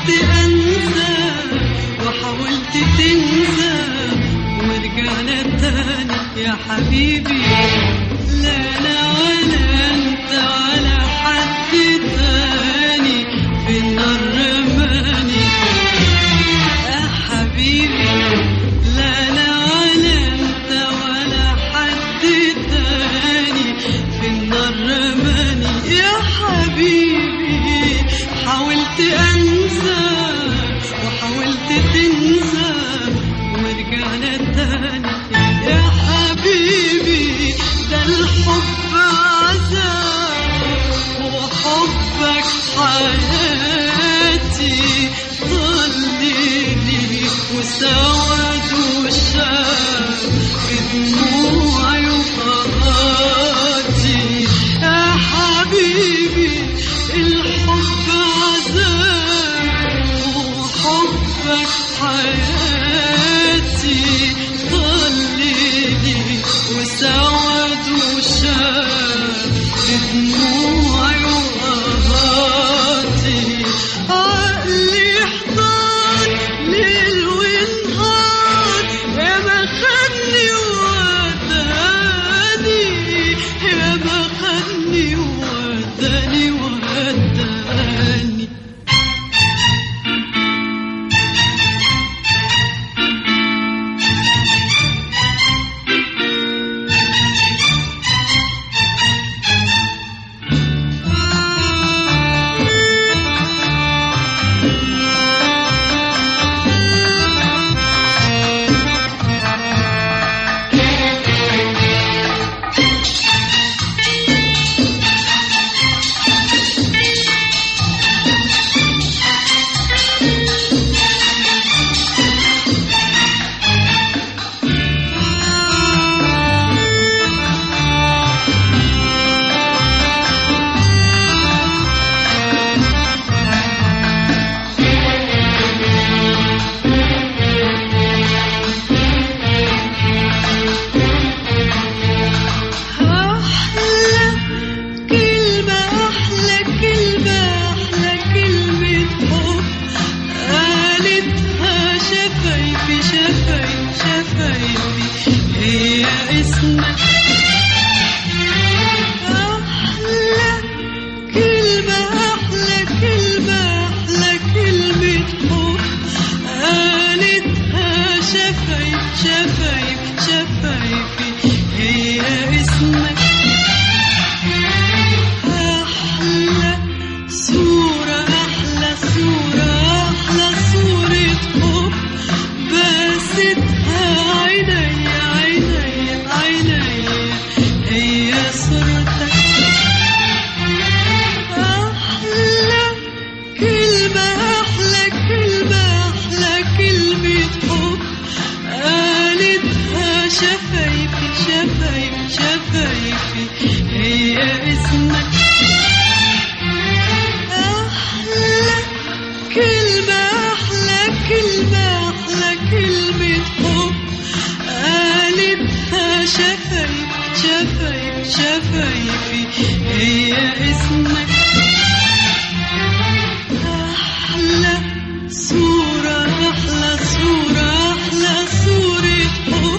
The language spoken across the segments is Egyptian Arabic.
حاولت انسى وحاولت تنسى ورجعنا تاني يا حبيبي لا انا ولا انت ولا حد تاني في النار رماني يا حبيبي لا انا ولا انت ولا حد تاني في النار رماني يا حبيبي حاولت انسى وحاولت تنسى ورجعنا تاني يا حبيبي ده الحب عذاب وحبك حياتي ضلني وسواد وشاب في دموعي وقراتي يا حبيبي الحب عذاب وحبك حياتي ضلني وسواد وشاب في دموعي وقراتي عقلي احضر ليل ونهار يا ما خدني وداني يا ما خدني وداني وداني أحلى كلمة أحلى كلمة أحلى كلمة حب قالتها شفايفي شفايفي شفايفي هي اسمك أحلى كلمة أحلى كلمة أحلى كلمة حب قالتها شفايفي شفايفي شفايفي هي اسمك أحلى صورة أحلى صورة أحلى صورة حب باستها عيني عيني عيني هي صورتك أحلى كلمة أحلى كلمة أحلى كلمة حب قالتها شفايفي شفايفي شفايفي هي اسمك أحلى كلمة أحلى كلمة أحلى كلمة حب قالتها شفايفي شفايفي شفايفي هي اسمك أحلى صورة أحلى صورة أحلى صورة حب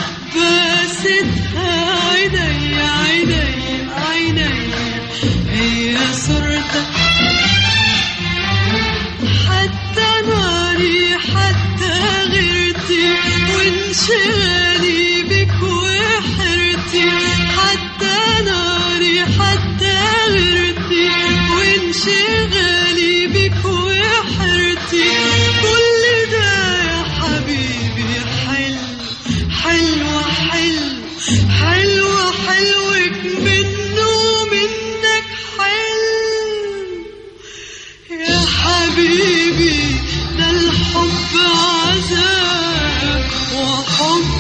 باستها عيني عيني عيني هي صورتك حتى ناري حتى غيرتي وانشغالي بك وحرتي حتى ناري حتى غيرتي وانشغالي بك وحرتي كل ده يا حبيبي حلو حلو حلو حلو حلوك منه منك حلو يا حبيبي ده الحب عذاب وحب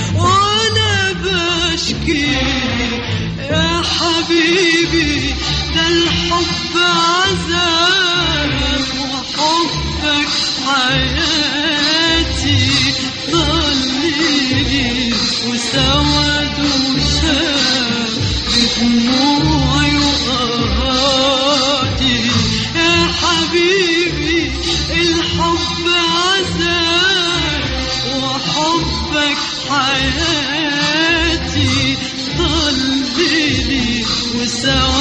وانا بشكي يا حبيبي ده الحب عذاب وحبك حياتي ضللي وسود وشاب بدموعي وقهاتي يا حبيبي الحب عذاب وحبك حياتي ضللي وسود